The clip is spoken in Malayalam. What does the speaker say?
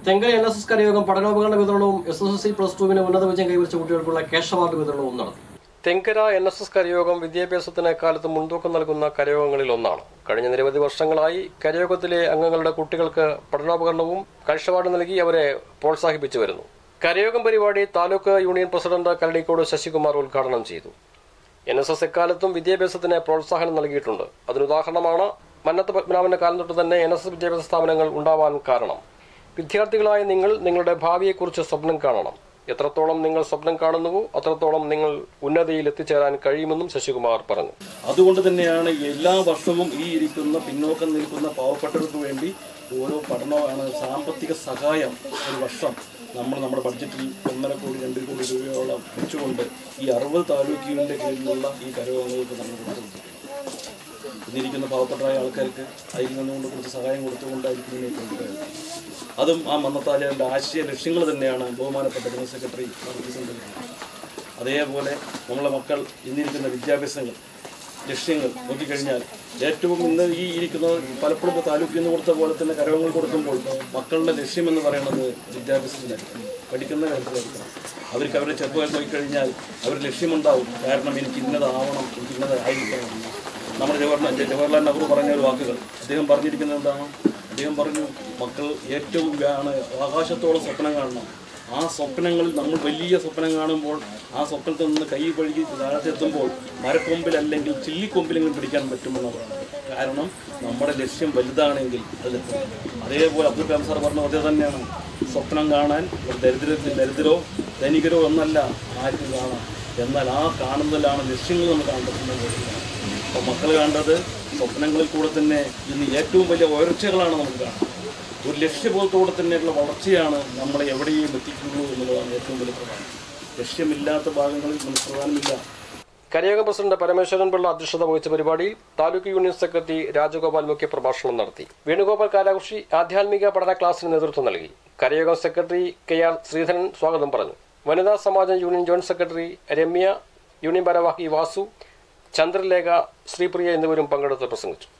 തെങ്കൽ എൻ എസ് എസ് കരയോഗം പഠനോപകരണ വിതരണവും S S L C plus ടുവിന് ഉന്നത വിജയം കൈവരിച്ച കുട്ടികൾക്കുള്ള ക്യാഷ് അവാർഡ് വിതരണവും നടത്തി തെങ്കര എൻ എസ് എസ് കരയോഗം വിദ്യാഭ്യാസത്തിന് കാലത്ത് മുൻതൂക്കം നൽകുന്ന കരയോഗങ്ങളിൽ ഒന്നാണ് കഴിഞ്ഞ നിരവധി വർഷങ്ങളായി കരയോഗത്തിലെ അംഗങ്ങളുടെ കുട്ടികൾക്ക് പഠനോപകരണവും കാഴ്ച അവാർഡ് നൽകി അവരെ പ്രോത്സാഹിപ്പിച്ചു വരുന്നു കരയോഗം പരിപാടി താലൂക്ക് യൂണിയൻ പ്രസിഡന്റ് കരടിക്കോട് ശശികുമാർ ഉദ്ഘാടനം ചെയ്തു എൻ എസ് എസ് എക്കാലത്തും വിദ്യാഭ്യാസത്തിന് പ്രോത്സാഹനം നൽകിയിട്ടുണ്ട് അതിനുദാഹരണമാണ് മന്നത്ത് പത്മനാഭന്റെ കാലം തൊട്ട് തന്നെ എൻ എസ് എസ് വിദ്യാഭ്യാസ സ്ഥാപനങ്ങൾ ഉണ്ടാവാൻ കാരണം വിദ്യാർത്ഥികളായ നിങ്ങൾ നിങ്ങളുടെ ഭാവിയെക്കുറിച്ച് സ്വപ്നം കാണണം എത്രത്തോളം നിങ്ങൾ സ്വപ്നം കാണുന്നുവോ അത്രത്തോളം നിങ്ങൾ ഉന്നതിയിൽ എത്തിച്ചേരാൻ കഴിയുമെന്നും ശശികുമാർ പറഞ്ഞു അതുകൊണ്ട് തന്നെയാണ് എല്ലാ വർഷവും ഈ ഇരിക്കുന്ന പിന്നോക്കം നിൽക്കുന്ന പാവപ്പെട്ടവർക്ക് വേണ്ടി ഓരോ പഠനമാണ് സാമ്പത്തിക സഹായം ഒരു വർഷം നമ്മൾ നമ്മുടെ ബഡ്ജറ്റിൽ ഒന്നര കോടി രണ്ട് കോടി രൂപയോളം വെച്ചുകൊണ്ട് ഈ അറുപത് താലൂക്ക് യൂണിയന്റെ കീഴിലുള്ള ഈ കരയോഗങ്ങൾക്ക് നമ്മൾ കൊടുത്തിട്ടുണ്ട് ഇന്നിരിക്കുന്ന പാവപ്പെട്ടതായ ആൾക്കാർക്ക് അതിൽ നിന്നുകൊണ്ട് കുറച്ച് സഹായം കൊടുത്തുകൊണ്ടായിരിക്കും ഇതിനെ കൊണ്ടുവരുന്നത് അതും ആ മന്നത്താലിയുടെ ആശയ ലക്ഷ്യങ്ങൾ തന്നെയാണ് ബഹുമാനപ്പെട്ട ജനറൽ സെക്രട്ടറി നടത്തിക്കൊണ്ടിരിക്കുന്നത് അതേപോലെ നമ്മളെ മക്കൾ ഇന്നിരിക്കുന്ന വിദ്യാഭ്യാസങ്ങൾ ലക്ഷ്യങ്ങൾ നോക്കിക്കഴിഞ്ഞാൽ ഏറ്റവും ഇന്ന് ഈ ഇരിക്കുന്ന പലപ്പോഴും ഇപ്പോൾ താലൂക്കിൽ നിന്ന് കൊടുത്ത പോലെ തന്നെ കരവങ്ങൾ കൊടുക്കുമ്പോൾ മക്കളുടെ ലക്ഷ്യം എന്ന് പറയുന്നത് വിദ്യാഭ്യാസത്തിലായിരിക്കണം പഠിക്കുന്ന കാര്യത്തിലായിരിക്കണം അവർക്ക് അവരുടെ ചെറുപ്പകാലം നോക്കിക്കഴിഞ്ഞാൽ അവർ ലക്ഷ്യമുണ്ടാവും കാരണം എനിക്ക് ഇന്നതാവണം എനിക്ക് ഇന്നത് ആയിരിക്കണം നമ്മുടെ ജവഹർലാൽ ജവഹർലാൽ നെഹ്റു പറഞ്ഞ ഒരു വാക്കുകൾ അദ്ദേഹം പറഞ്ഞിരിക്കുന്നത് എന്താണ് അദ്ദേഹം പറഞ്ഞു മക്കൾ ഏറ്റവും ആണ് ആകാശത്തോളം സ്വപ്നം കാണണം ആ സ്വപ്നങ്ങളിൽ നമ്മൾ വലിയ സ്വപ്നം കാണുമ്പോൾ ആ സ്വപ്നത്തിൽ നിന്ന് കൈ പഴുകി താഴത്തെത്തുമ്പോൾ മരക്കൊമ്പിലല്ലെങ്കിൽ ചില്ലിക്കൊമ്പിലെങ്കിലും പിടിക്കാൻ പറ്റുമെന്ന് പറയുന്നത് കാരണം നമ്മുടെ ലക്ഷ്യം വലുതാണെങ്കിൽ അതിലെത്തും അതേപോലെ അബ്ദുൽ കലാം സാർ പറഞ്ഞ അതേ തന്നെയാണ് സ്വപ്നം കാണാൻ ഒരു ദരിദ്രത്തിൽ ദരിദ്രോ ധനികരോ എന്നല്ല ആർക്കും കാണാം എന്നാൽ ആ കാണുന്നതിലാണ് ലക്ഷ്യങ്ങൾ നമ്മൾ കണ്ടെത്തുന്നത് അപ്പോൾ മക്കൾ കണ്ടത് സ്വപ്നങ്ങളിൽ കൂടെ തന്നെ ഇന്ന് ഏറ്റവും വലിയ ഉയർച്ചകളാണ് നമുക്ക് കാണുന്നത് ഒരു ലക്ഷ്യബോധത്തോടെ തന്നെയുള്ള വളർച്ചയാണ് നമ്മളെ എവിടെയും എത്തിക്കുന്നു എന്നുള്ളതാണ് ഏറ്റവും വലിയ പ്രധാനം ലക്ഷ്യമില്ലാത്ത ഭാഗങ്ങളിൽ നമുക്ക് പ്രധാനമില്ല കരയോഗം പ്രസിഡന്റ് പരമേശ്വരൻ പിള്ള അധ്യക്ഷത വഹിച്ച പരിപാടിയിൽ താലൂക്ക് യൂണിയൻ സെക്രട്ടറി രാജഗോപാൽ മുഖ്യ പ്രഭാഷണം നടത്തി വേണുഗോപാൽ കാലാകുഷി ആധ്യാത്മിക പഠന ക്ലാസ്സിന് നേതൃത്വം നൽകി കരയോഗം സെക്രട്ടറി കെ ആർ ശ്രീധരൻ സ്വാഗതം പറഞ്ഞു വനിതാ സമാജം union joint secretary Ramya union ഭാരവാഹി വാസു ചന്ദ്രലേഖ ശ്രീപ്രിയ എന്നിവരും പങ്കെടുത്ത് പ്രസംഗിച്ചു